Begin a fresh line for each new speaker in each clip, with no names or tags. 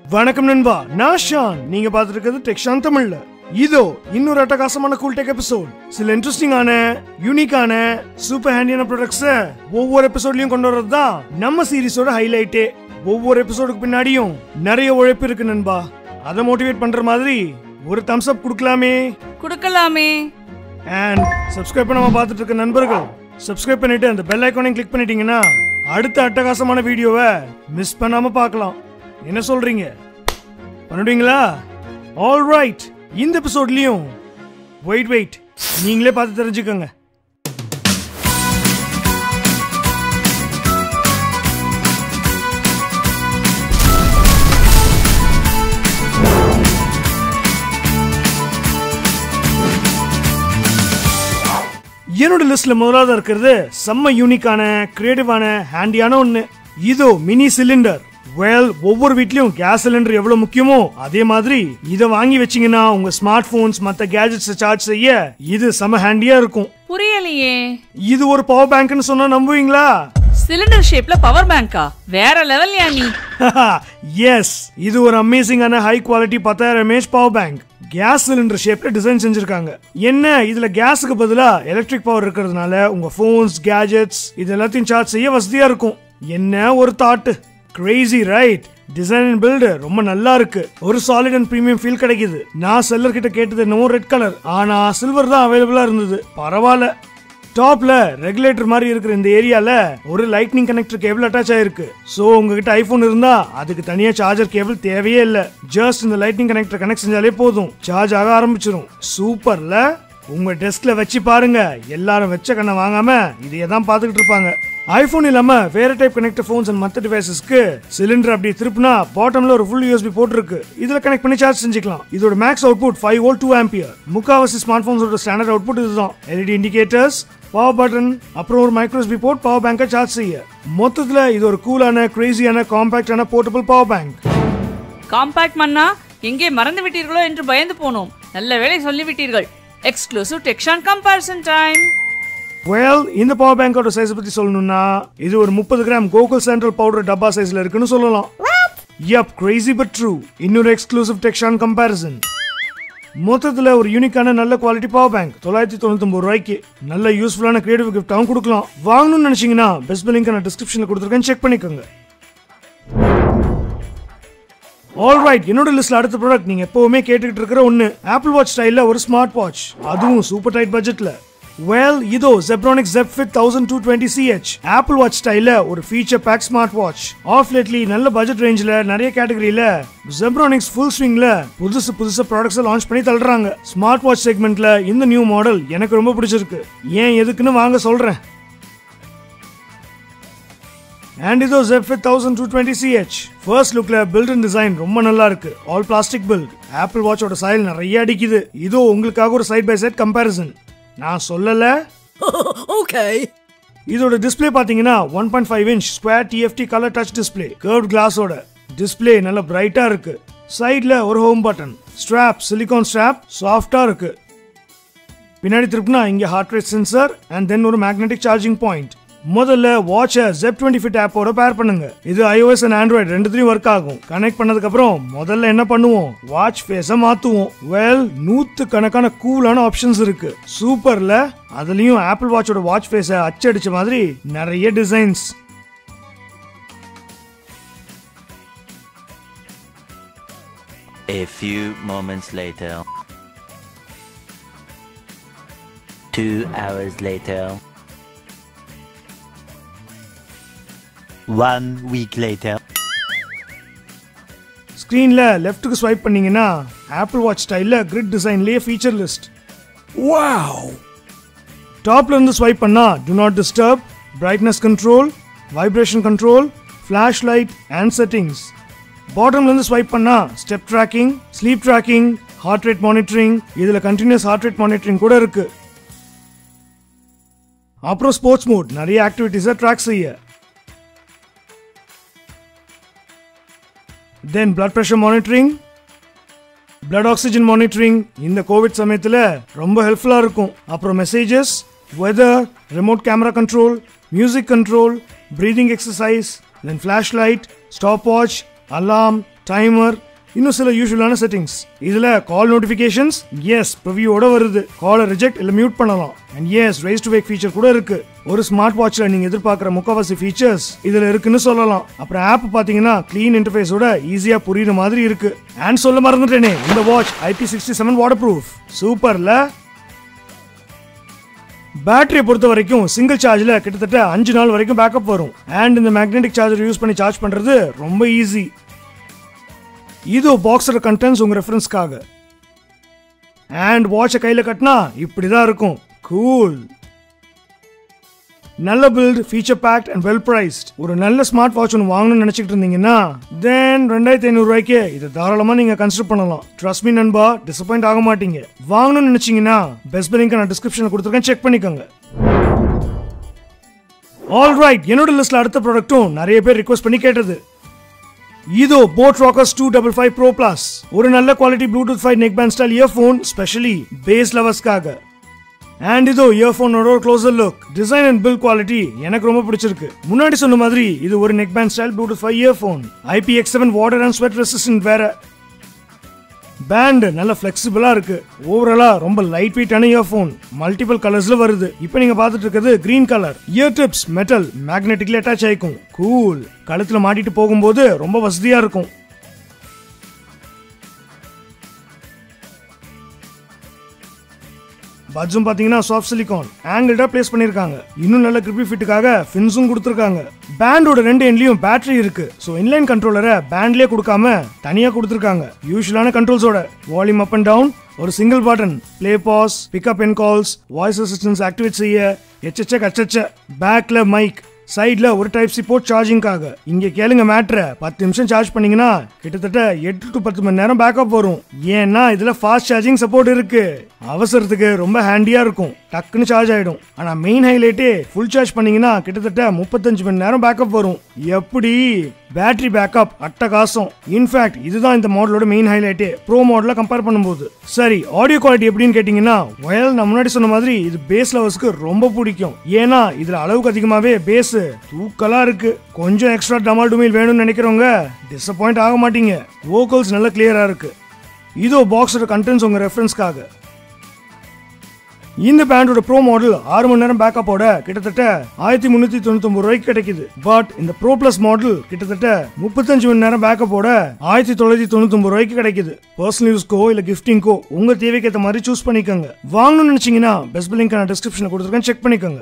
வணக்கம் நண்பா நான் ஷான் நீங்க பார்த்துட்டு இருக்கிறது டெக்ஷான் தமிழ்ல இதோ இன்னொரு அட்டகாசமான கூல் டெக் எபிசோட் சில இன்ட்ரெஸ்டிங்கான யூனிக்கான சூப்பர் ஹேண்டியான ப்ராடக்ட்ஸ ஒவ்வொரு எபிசோட்லயும் கொண்டு வர்றது தான் நம்ம சீரிஸோட ஹைலைட்டே ஒவ்வொரு எபிசோடுக்கு பின்னாடியும் நிறைய உழைப்பு இருக்கு நண்பா அதை மோட்டிவேட் பண்ற மாதிரி ஒரு தம்ஸ் அப் கொடுக்கலாமே
குடுக்கலாமே
அண்ட் சப்ஸ்கிரைப் பண்ணாம பார்த்துட்டு இருக்க நண்பர்கள் சப்ஸ்கிரைப் பண்ணிட்டு அந்த பெல் ஐக்கானையும் கிளிக் பண்ணிட்டீங்கன்னா அடுத்த அட்டகாசமான வீடியோவை மிஸ் பண்ணாம பார்க்கலாம் என்ன சொல்றீங்க பண்ணிடுவீங்களா ஆல் ரைட் இந்த எபிசோட்லயும் வெயிட் வெயிட் நீங்களே பார்த்து தெரிஞ்சுக்கோங்க என்னோட லிஸ்ட்ல முதலாவது இருக்கிறது செம்ம யூனிக்கான கிரியேட்டிவான ஹேண்டியான ஒண்ணு இதோ மினி சிலிண்டர் வெல் ஒவ்வொரு வீட்லயும் கேஸ் சிலிண்டர் எவ்வளவு முக்கியமோ அதே மாதிரி இத வாங்கி வச்சீங்கன்னா உங்க ஸ்மார்ட் போன்ஸ் மத்த கேஜெட்ஸ் சார்ஜ் செய்ய இது செம ஹேண்டியா இருக்கும்
புரியலையே
இது ஒரு பவர் பேங்க்னு சொன்னா நம்புவீங்களா
சிலிண்டர் ஷேப்ல பவர் பேங்கா வேற லெவல் யா நீ
எஸ் இது ஒரு அமேசிங்கான ஹை குவாலிட்டி பத்தாயிரம் M A H power bank gas cylinder ஷேப்ல டிசைன் செஞ்சிருக்காங்க என்ன இதுல கேஸுக்கு பதிலா எலக்ட்ரிக் பவர் இருக்கிறதுனால உங்க போன்ஸ் கேஜெட்ஸ் இது எல்லாத்தையும் சார்ஜ் செய்ய வசதியா இருக்கும் என்ன ஒரு thought crazy right design and build ரொம்ப நல்லா இருக்கு ஒரு சாலிட் அண்ட் பிரீமியம் ஃபீல் கிடைக்குது நான் செல்லர் கிட்ட கேட்டது என்னமோ ரெட் கலர் ஆனா சில்வர் தான் அவைலபிளா இருந்தது பரவாயில்ல டாப்ல ரெகுலேட்டர் மாதிரி இருக்கிற இந்த ஏரியால ஒரு லைட்னிங் கனெக்டர் கேபிள் அட்டாச் ஆயிருக்கு சோ உங்ககிட்ட ஐபோன் இருந்தா அதுக்கு தனியா சார்ஜர் கேபிள் தேவையே இல்ல ஜஸ்ட் இந்த லைட்னிங் கனெக்டர் கனெக்ட் செஞ்சாலே போதும் சார்ஜ் ஆக ஆரம்பிச்சிரும் சூப்பர்ல உங்க டெஸ்க்ல வச்சு பாருங்க எல்லாரும் வச்ச கண்ணை வாங்காம இதையே தான் பாத்துக்கிட்டு இருப்பாங்க ஐபோன் இல்லாம வேற டைப் கனெக்டர் போன்ஸ் அண்ட் மத்த டிவைசஸ்க்கு சிலிண்டர் அப்படி திருப்பினா பாட்டம்ல ஒரு ஃபுல் யூஎஸ்பி போர்ட் இருக்கு இதுல கனெக்ட் பண்ணி சார்ஜ் செஞ்சுக்கலாம் இதோட max output five volt two ampere முக்காவாசி ஸ்மார்ட் போன்ஸோட ஸ்டாண்டர்ட் அவுட்புட் இதுதான் எல்இடி இண்டிகேட்டர்ஸ் பவர் பட்டன் அப்புறம் ஒரு மைக்ரோ USB போர்ட் பவர் பேங்கை சார்ஜ் செய்ய மொத்தத்துல இது ஒரு கூலான கிரேசியான காம்பாக்டான போர்ட்டபிள் பவர் பேங்க்
காம்பாக்ட் மன்னா எங்கே மறந்து விட்டீர்களோ என்று பயந்து போனோம் நல்ல வேளை சொல்லிவிட்டீர்கள் எக்ஸ்க்ளூசிவ் டெக்ஷான் கம்பேரிசன் டைம்
வெல் இந்த பவர் பேங்கோட சைஸ் பத்தி சொல்லணும்னா இது ஒரு முப்பது கிராம் கோகுல் சென்ட்ரல் பவுடர் டப்பா சைஸ்ல இருக்குன்னு சொல்லலாம் யப் கிரேசி பட் ட்ரூ இன்னொரு எக்ஸ்க்ளூசிவ் டெக்ஷான் கம்பேரிசன் மொத்தத்துல ஒரு யூனிக்கான நல்ல குவாலிட்டி பவர் பேங்க் தொள்ளாயிரத்தி தொண்ணூத்தி ரூபாய்க்கு நல்ல யூஸ்ஃபுல்லான கிரியேட்டிவ் கிஃப்டாவும் கொடுக்கலாம் வாங்கணும்னு நினைச்சீங்கன்னா பெஸ்ட் லிங்க் நான் டிஸ்கிரிப்ஷன்ல கொடுத்துருக்கேன் செக் பண்ணிக்கோங்க ஆல் ரைட் என்னோட லிஸ்ட்ல அடுத்த ப்ராடக்ட் நீங்க எப்பவுமே கேட்டுக்கிட்டு இருக்கிற ஒன்னு ஆப்பிள் வாட்ச் ஸ்டைல்ல ஒரு ஸ்மார்ட் வாட்ச் அதுவும் சூப்பர் டைட் பட்ஜெட்ல வெல் இதோ Zebronic Zeb fit thousand two twenty CH Apple watch ஸ்டைல ஒரு feature pack smart watch of lately நல்ல பட்ஜெட் ரேஞ்சில் நிறைய கேட்டகரியில ஜெப்ரானிக்ஸ் ஃபுல் ஸ்விங்ல புதுசு புதுசு ப்ராடக்ட்ஸ் லான்ச் பண்ணி தள்ளுறாங்க ஸ்மார்ட் வாட்ச் செக்மெண்ட்ல இந்த நியூ மாடல் எனக்கு ரொம்ப பிடிச்சிருக்கு ஏன் எதுக்குன்னு வாங்க சொல்றேன் அண்ட் இதோ Zeb fit thousand two twenty CH first லுக்ல பில்ட் அண்ட் டிசைன் ரொம்ப நல்லா இருக்கு ஆல் பிளாஸ்டிக் பில்ட் ஆப்பிள் வாட்சோட சாயல் நிறைய அடிக்குது இதோ உங்களுக்காக ஒரு சைட் பை சைட் கம்பேரிசன் நான் சொல்லல
okay.
இதோட டிஸ்ப்ளே பாத்தீங்கன்னா one point five inch square TFT colour touch display curve கிளாஸோட டிஸ்ப்ளே நல்ல பிரைட்டா இருக்கு சைட்ல ஒரு home button strap silicone strap சாஃப்டா இருக்கு பின்னாடி திருப்பினா இங்க heart rate sensor and then ஒரு மேக்னெட்டிக் சார்ஜிங் பாயிண்ட் முதல்ல வாட்சை ஜெப் டுவெண்ட்டி ஃபிட் ஆப்போட பேர் பண்ணுங்க இது iOS அண்ட் ஆண்ட்ராய்டு ரெண்டுத்துலயும் ஒர்க் ஆகும் கனெக்ட் பண்ணதுக்கு அப்புறம் முதல்ல என்ன பண்ணுவோம் வாட்ச் ஃபேஸ மாத்துவோம் வெல் நூத்து கணக்கான கூலான ஆப்ஷன்ஸ் இருக்கு சூப்பர்ல அதுலயும் ஆப்பிள் வாட்சோட வாட்ச் ஃபேஸ அச்சடிச்ச மாதிரி நிறைய designs
A few moments later. Two hours later. One week later.
ஸ்க்ரீன்ல லெஃப்ட்டுக்கு ஸ்வைப் பண்ணீங்கன்னா ஆப்பிள் வாட்ச் ஸ்டைல்ல கிரிட் டிசைன்லயே ஃபீச்சர் லிஸ்ட்
Wow.
டாப்ல இருந்து ஸ்வைப் பண்ணா do not disturb brightness control vibration control flash light and settings பாட்டம்ல இருந்து ஸ்வைப் பண்ணா step tracking sleep tracking heart rate monitoring இதுல கண்டினியூஸ் ஹார்ட் ரேட் மானிட்டரிங் கூட இருக்கு அப்புறம் ஸ்போர்ட்ஸ் மோட் நிறைய ஆக்டிவிட்டிஸை ட்ராக் செய்ய then blood pressure monitoring blood oxygen monitoring இந்த கோவிட் சமயத்துல ரொம்ப ஹெல்ப்ஃபுல்லா இருக்கும் அப்புறம் messages weather remote camera control music control breathing exercise then flash light stopwatch alarm timer இன்னும் சில யூஸ்வலான செட்டிங்ஸ் இதுல கால் நோட்டிபிகேஷன்ஸ் எஸ் ப்ரிவியூவோட வருது காலை ரிஜெக்ட் இல்ல மியூட் பண்ணலாம் and yes raise to wake feature கூட இருக்கு ஒரு ஸ்மார்ட் வாட்ச்ல நீங்க எதிர்பார்க்குற முக்கவாசி ஃபீச்சர்ஸ் இதுல இருக்குன்னு சொல்லலாம் அப்புறம் ஆப் பாத்தீங்கன்னா க்ளீன் இன்டர்ஃபேஸோட ஈஸியா புரியுற மாதிரி இருக்கு அண்ட் சொல்ல மறந்துட்டேனே இந்த watch IP sixty seven waterproof சூப்பர்ல பேட்டரியை பொறுத்த வரைக்கும் சிங்கிள் சார்ஜ்ல கிட்டத்தட்ட அஞ்சு நாள் வரைக்கும் பேக்கப் வரும் அண்ட் இந்த மேக்னெட்டிக் சார்ஜர் யூஸ் பண்ணி சார்ஜ் பண்றது ரொம்ப ஈஸி இது பாக்ஸோட கண்டென்ட்ஸ் உங்க ரெஃபரன்ஸ்க்காக அண்ட் வாட்சை கையில கட்டினா இப்படிதான் இருக்கும் கூல் நல்ல build feature packed and well priced ஒரு நல்ல ஸ்மார்ட் வாட்ச் ஒன்று வாங்கணும்னு நினைச்சிட்டு இருந்தீங்கன்னா தென் ரெண்டாயிரத்தி ஐநூறு ரூபாய்க்கு இதை தாராளமா நீங்க கன்சிடர் பண்ணலாம் ட்ரஸ்ட் மீ நண்பா டிசப்பாயிண்ட் ஆக மாட்டீங்க வாங்கணும்னு நினைச்சீங்கன்னா பெஸ்ட் லிங்க் நான் டிஸ்கிரிப்ஷனில் கொடுத்துருக்கேன் செக் பண்ணிக்கோங்க ஆல் ரைட் என்னோட லிஸ்ட்ல அடுத்த ப்ராடக்ட்டும் நிறைய பேர் ரிக்வஸ்ட் பண்ணி கேட்டது இதோ Boat Rockerz two double five pro plus ஒரு நல்ல quality Bluetooth five neckband style earphone specially bass லவர்ஸ்க்காக அண்ட் இதோ இயர்ஃபோனோட ஒரு closer look design and build quality எனக்கு ரொம்ப பிடிச்சிருக்கு முன்னாடி சொன்ன மாதிரி இது ஒரு neckband style Bluetooth five earphone IP X seven water and sweat resistant வேற பேண்ட் நல்ல ஃபிளெக்சிபிளா இருக்கு ஓவராலா ரொம்ப லைட் வெயிட்டான இயர்ஃபோன் மல்டிபிள் கலர்ஸ்ல வருது இப்போ நீங்க பார்த்துட்டு இருக்கிறது green colour ear tips metal மேக்னெட்டிக்ல அட்டாச் ஆயிக்கும் கூல் கழுத்துல மாட்டிட்டு போகும்போது ரொம்ப வசதியா இருக்கும் பட்ஸும் பாத்தீங்கன்னா சாஃப்ட் சிலிகான் ஆங்கிள்டா பிளேஸ் பண்ணிருக்காங்க இன்னும் நல்ல கிரிப்பி ஃபிட்டுக்காக ஃபின்ஸும் கொடுத்துருக்காங்க பேண்டோட ரெண்டு எண்ட்லயும் பேட்டரி இருக்கு ஸோ இன்லைன் கண்ட்ரோலரை பேண்ட்லயே கொடுக்காம தனியா கொடுத்துருக்காங்க யூஸ்வலான கண்ட்ரோல்ஸோட வால்யூம் அப் அண்ட் டவுன் ஒரு single button play pause pick up end calls voice assistance activate செய்ய எச்சச்ச கச்சச்ச பேக்ல மைக் சைடுல ஒரு டைப் சி போர்ட் சார்ஜிங்காக இங்க கேளுங்க மேட்ர பத்து நிமிஷம் சார்ஜ் பண்ணீங்கன்னா கிட்டத்தட்ட எட்டு டு பத்து மணி நேரம் பேக்கப் வரும் ஏன்னா இதுல ஃபாஸ்ட் சார்ஜிங் சப்போர்ட் இருக்கு அவசரத்துக்கு ரொம்ப ஹேண்டியா இருக்கும் டக்குன்னு சார்ஜ் ஆயிடும் ஆனா மெயின் ஹைலைட்டே ஃபுல் சார்ஜ் பண்ணீங்கன்னா கிட்டத்தட்ட முப்பத்தஞ்சு மணி நேரம் பேக்கப் வரும் எப்படி பேட்டரி பேக்கப் அட்டகாசம் இன்ஃபேக்ட் இதுதான் இந்த மாடலோட மெயின் ஹைலைட்டே ப்ரோ மாடல கம்பேர் பண்ணும்போது சரி ஆடியோ குவாலிட்டி எப்படின்னு கேட்டீங்கன்னா வயல் நான் முன்னாடி சொன்ன மாதிரி இது பேஸ் லவர்ஸ்க்கு ரொம்ப பிடிக்கும் ஏன்னா இதுல அளவுக்கு அதிகமாவே பேஸ் தூக்கலா இருக்கு கொஞ்சம் எக்ஸ்ட்ரா டமால் டுமைல் வேணும்னு நினைக்கிறவங்க டிசப்பாயிண்ட் ஆக மாட்டீங்க வோக்கல்ஸ் நல்ல கிளியரா இருக்கு இதோ பாக்ஸோட கண்டென்ட்ஸ் உங்க ரெஃபரன்ஸ்க்காக இந்த பேண்டோட ப்ரோ மாடல் ஆறு மணி நேரம் பேக்கப்போட கிட்டத்தட்ட ஆயிரத்தி முன்னூத்தி தொண்ணூத்தி ரூபாய்க்கு கிடைக்குது பட் இந்த ப்ரோ பிளஸ் மாடல் கிட்டத்தட்ட முப்பத்தஞ்சு மணி நேரம் பேக்கப்போட ஆயிரத்தி தொள்ளாயிரத்தி தொண்ணூத்தி ரூபாய்க்கு கிடைக்குது பர்சனல் யூஸ்க்கோ இல்ல கிஃப்டிங்கோ உங்க தேவைக்கு ஏற்ற மாதிரி சூஸ் பண்ணிக்கோங்க வாங்கணும்னு நினைச்சீங்கன்னா பெஸ்ட் லிங்க் நான் டிஸ்கிரிப்ஷன்ல கொடுத்துருக்கேன் செக் பண்ணிக்கோங்க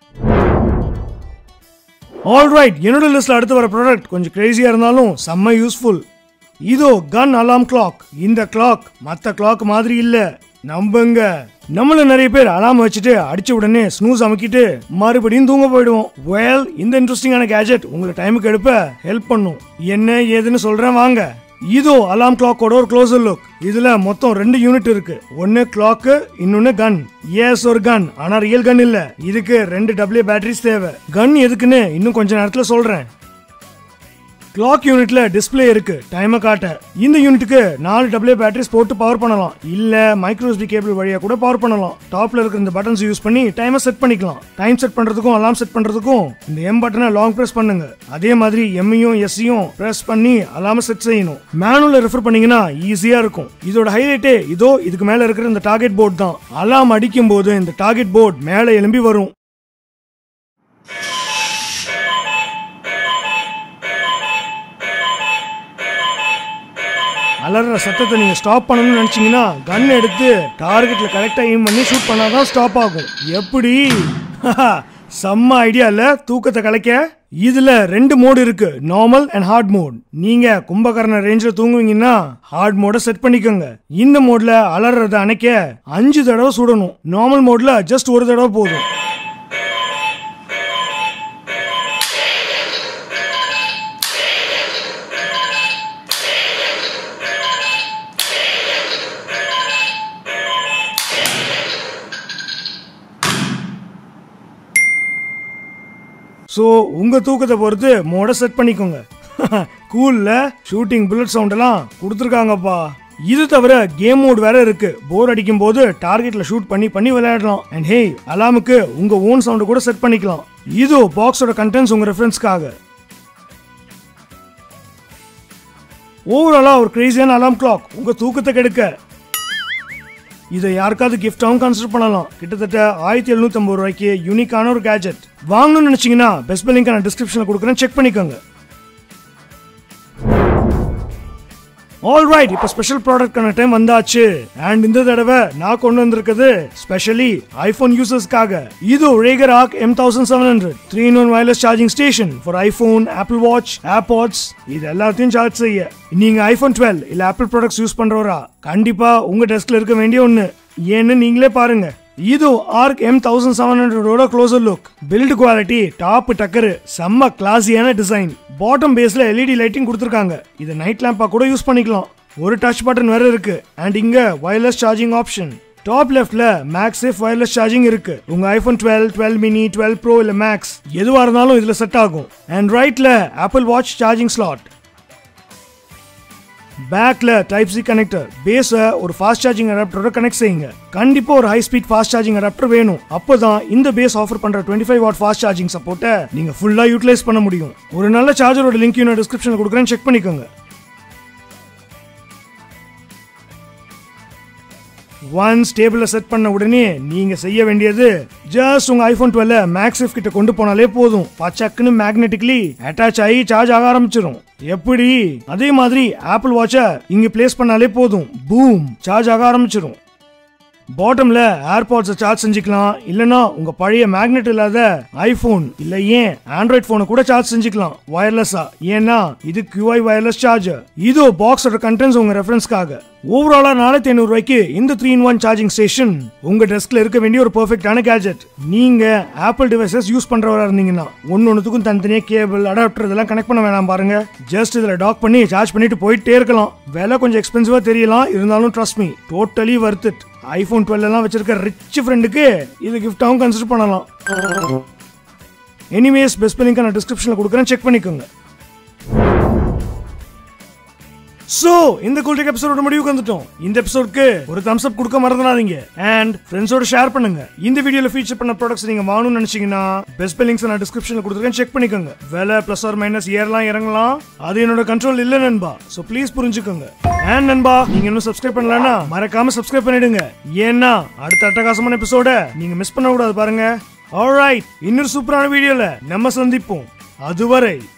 ஆல்ரைட் என்னோட லிஸ்ட்ல அடுத்து வர ப்ராடக்ட் கொஞ்சம் கிரேசியா இருந்தாலும் செம்ம யூஸ்ஃபுல் இதோ கன் அலாம் கிளாக் இந்த கிளாக் மத்த கிளாக் மாதிரி இல்ல நம்புங்க நம்மள நிறைய பேர் அலாம் வச்சுட்டு அடிச்ச உடனே ஸ்னூஸ் அமுக்கிட்டு மறுபடியும் தூங்க போயிடுவோம் வெல் இந்த இன்ட்ரெஸ்டிங்கான கேஜெட் உங்களை டைமுக்கு எடுப்ப ஹெல்ப் பண்ணும் என்ன ஏதுன்னு சொல்றேன் வாங்க இதோ அலாம் கிளாக்கோட ஒரு க்ளோசர் லுக் இதுல மொத்தம் ரெண்டு யூனிட் இருக்கு ஒன்னு கிளாக் இன்னொன்னு கன் எஸ் ஒரு கன் ஆனா ரியல் கன் இல்ல இதுக்கு ரெண்டு டபிள்யூ பேட்டரிஸ் தேவை கன் எதுக்குன்னு இன்னும் கொஞ்ச நேரத்துல சொல்றேன் கிளாக் யூனிட்ல டிஸ்ப்ளே இருக்கு டைமை காட்ட இந்த யூனிட்டுக்கு நாலு டபிள்யூ பேட்டரிஸ் போட்டு பவர் பண்ணலாம் இல்ல மைக்ரோ எஸ்டி கேபிள் வழியா கூட பவர் பண்ணலாம் டாப்ல இருக்கிற இந்த பட்டன்ஸ் யூஸ் பண்ணி டைமை செட் பண்ணிக்கலாம் டைம் செட் பண்றதுக்கும் அலாம் செட் பண்றதுக்கும் இந்த எம் பட்டனை லாங் பிரஸ் பண்ணுங்க அதே மாதிரி எம்மையும் எஸ்ஸையும் பிரஸ் பண்ணி அலாம செட் செய்யணும் மேனுவல ரெஃபர் பண்ணீங்கன்னா ஈஸியா இருக்கும் இதோட ஹைலைட்டே இதோ இதுக்கு மேல இருக்கிற இந்த டார்கெட் போர்டு தான் அலாம் அடிக்கும் போது இந்த டார்கெட் போர்டு மேல எழும்பி வரும் அலற சத்தத்தை நீங்க ஸ்டாப் பண்ணணும்னு நினைச்சீங்கன்னா கன் எடுத்து டார்கெட்ல கரெக்டா எய்ம் பண்ணி ஷூட் பண்ணாதான் ஸ்டாப் ஆகும் எப்படி செம்ம ஐடியா இல்ல தூக்கத்தை கலைக்க இதுல ரெண்டு மோடு இருக்கு நார்மல் அண்ட் ஹார்ட் மோட் நீங்க கும்பகர்ண ரேஞ்சில தூங்குவீங்கன்னா ஹார்ட் மோட செட் பண்ணிக்கோங்க இந்த மோட்ல அலறத அணைக்க அஞ்சு தடவை சுடணும் நார்மல் மோட்ல ஜஸ்ட் ஒரு தடவை போதும் ஸோ உங்க தூக்கத்தை பொறுத்து மோட செட் பண்ணிக்கோங்க கூல்ல ஷூட்டிங் புல்லட் சவுண்ட் எல்லாம் கொடுத்துருக்காங்கப்பா இது தவிர கேம் மோட் வேற இருக்கு போர் அடிக்கும் போது டார்கெட்ல ஷூட் பண்ணி பண்ணி விளையாடலாம் அண்ட் ஹே அலாமுக்கு உங்க ஓன் சவுண்ட் கூட செட் பண்ணிக்கலாம் இதோ பாக்ஸோட கண்டென்ட்ஸ் உங்க ரெஃபரன்ஸ்க்காக ஓவராலா ஒரு கிரேசியான அலாம் கிளாக் உங்க தூக்கத்தை கெடுக்க இதை யாருக்காவது கிஃப்டாகவும் கன்சிடர் பண்ணலாம் கிட்டத்தட்ட ஆயிரத்தி எழுநூத்தி ஐம்பது ரூபாய்க்கு யூனிக்கான ஒரு கேஜெட் வாங்கணும்னு நினைச்சீங்கன்னா பெஸ்ட் லிங்க் நான் டிஸ்கிரிப்ஷன்ல கொடுக்குறேன் செக் பண்ணிக்கோங்க ஆல் ரைட் இப்போ ஸ்பெஷல் ப்ராடக்ட்கான டைம் வந்தாச்சு அண்ட் இந்த தடவை நான் கொண்டு வந்திருக்கிறது ஸ்பெஷலி ஐபோன் யூசர்ஸ்க்காக இது ரேகர் Arc M thousand seven hundred three in one wireless charging station for iPhone Apple watch AirPods இது எல்லாத்தையும் சார்ஜ் செய்ய நீங்க ஐபோன் டுவெல் இல்ல ஆப்பிள் ப்ராடக்ட்ஸ் யூஸ் பண்றவரா கண்டிப்பா உங்க டெஸ்க்ல இருக்க வேண்டிய ஒண்ணு ஏன்னு நீங்களே பாருங்க இது ஆர்க் எம் தௌசண்ட் செவன் ஹண்ட்ரடோட closer look build quality top டக்கரு செம்ம கிளாஸியான டிசைன் பாட்டம் பேஸ்ல எல்இடி லைட்டிங் கொடுத்துருக்காங்க இது நைட் லேம்பா கூட யூஸ் பண்ணிக்கலாம் ஒரு டச் பட்டன் வேற இருக்கு அண்ட் இங்க வயர்லெஸ் சார்ஜிங் ஆப்ஷன் டாப் லெஃப்ட்ல மேக்ஸ் சேஃப் வயர்லெஸ் சார்ஜிங் இருக்கு உங்க iPhone twelve twelve mini twelve pro இல்ல மேக்ஸ் எதுவா இருந்தாலும் இதுல செட் ஆகும் அண்ட் ரைட்ல ஆப்பிள் வாட்ச் சார்ஜிங் ஸ்லாட் பேக்ல டைப் சி கனெக்டர் பேஸ ஒரு ஃபாஸ்ட் சார்ஜிங் அடாப்டரோட கனெக்ட் செய்யுங்க கண்டிப்பா ஒரு high speed fast charging adapter வேணும் அப்பதான் இந்த பேஸ் ஆஃபர் பண்ற 25 ஃபைவ் வாட் ஃபாஸ்ட் சார்ஜிங் சப்போர்ட்டை நீங்க ஃபுல்லா யூட்டிலைஸ் பண்ண முடியும் ஒரு நல்ல சார்ஜரோட லிங்க் நான் டிஸ்கிரிப்ஷன்ல கொடுக்குறேன் செக் பண்ணிக்கோங்க ஒன்ஸ் டேபிள்ல செட் பண்ண உடனே நீங்க செய்ய வேண்டியது ஜஸ்ட் உங்க ஐபோன் டுவெல் மேக்ஸிஃப் கிட்ட கொண்டு போனாலே போதும் பச்சக்குன்னு மேக்னெட்டிக்லி அட்டாச் ஆகி சார்ஜ் ஆக ஆரம்பிச்சிடும் எப்படி அதே மாதிரி ஆப்பிள் வாட்ச இங்க பிளேஸ் பண்ணாலே போதும் பூம் சார்ஜ் ஆக ஆரம்பிச்சிடும் பாட்டம்ல ஏர்பாட்ஸை சார்ஜ் செஞ்சுக்கலாம் இல்லனா உங்க பழைய மேக்னெட் இல்லாத ஐபோன் இல்ல ஏன் ஆண்ட்ராய்ட் போனை கூட சார்ஜ் செஞ்சுக்கலாம் வயர்லெஸ்ஸா ஏன்னா இது QI வயர்லெஸ் சார்ஜர் இது பாக்ஸோட கண்டென்ட்ஸ் உங்க ரெஃபரன்ஸ்க்காக ஓவராலா நாலாயிரத்தி ஐநூறு ரூபாய்க்கு இந்த three in one charging station உங்க டெஸ்க்ல இருக்க வேண்டிய ஒரு பெர்ஃபெக்டான கேஜெட் நீங்க ஆப்பிள் டிவைசஸ் யூஸ் பண்றவரா இருந்தீங்கன்னா ஒன்னு ஒன்னுத்துக்கும் தனித்தனியா கேபிள் அடாப்டர் இதெல்லாம் கனெக்ட் பண்ண வேணாம் பாருங்க ஜஸ்ட் இதுல டாக் பண்ணி சார்ஜ் பண்ணிட்டு போயிட்டே இருக்கலாம் விலை கொஞ்சம் எக்ஸ்பென்சிவா தெரியலாம் இருந்தாலும் trust me totally worth it iPhone twelve எல்லாம் வச்சிருக்க ரிச் ஃப்ரெண்டுக்கு இது கிஃப்டாகவும் கன்சிடர் பண்ணலாம் எனிவேஸ் பெஸ்ட் லிங்க் நான் டிஸ்கிரிப்ஷன்ல கொடுக்குறேன் செக் பண்ணிக்கோங்க சோ இந்த கூல்டெக் எபிசோட முடிவுக்கு வந்துட்டோம் இந்த எபிசோட்க்கு ஒரு தம்ஸ் அப் கொடுக்க மறந்துடாதீங்க அண்ட் ஃப்ரெண்ட்ஸோட ஷேர் பண்ணுங்க இந்த வீடியோல ஃபீச்சர் பண்ண ப்ராடக்ட்ஸ் நீங்க வாங்கணும்னு நினைச்சீங்கன்னா பெஸ்ட் லிங்க்ஸ் நான் டிஸ்கிரிப்ஷன்ல கொடுத்துருக்கேன் செக் பண்ணிக்கோங்க விலை பிளஸ் ஆர் மைனஸ் ஏறலாம் இறங்கலாம் அது என்னோட கண்ட்ரோல் இல்ல நண்பா சோ ப்ளீஸ் புரிஞ்சுக்கோங்க அண்ட் நண்பா நீங்க இன்னும் சப்ஸ்கிரைப் பண்ணலன்னா மறக்காம சப்ஸ்கிரைப் பண்ணிடுங்க ஏன்னா அடுத்த அட்டகாசமான எபிசோட நீங்க மிஸ் பண்ண கூடாது பாருங்க ஆல்ரைட் இன்னொரு சூப்பரான வீடியோல நம்ம சந்திப்போம் அதுவரை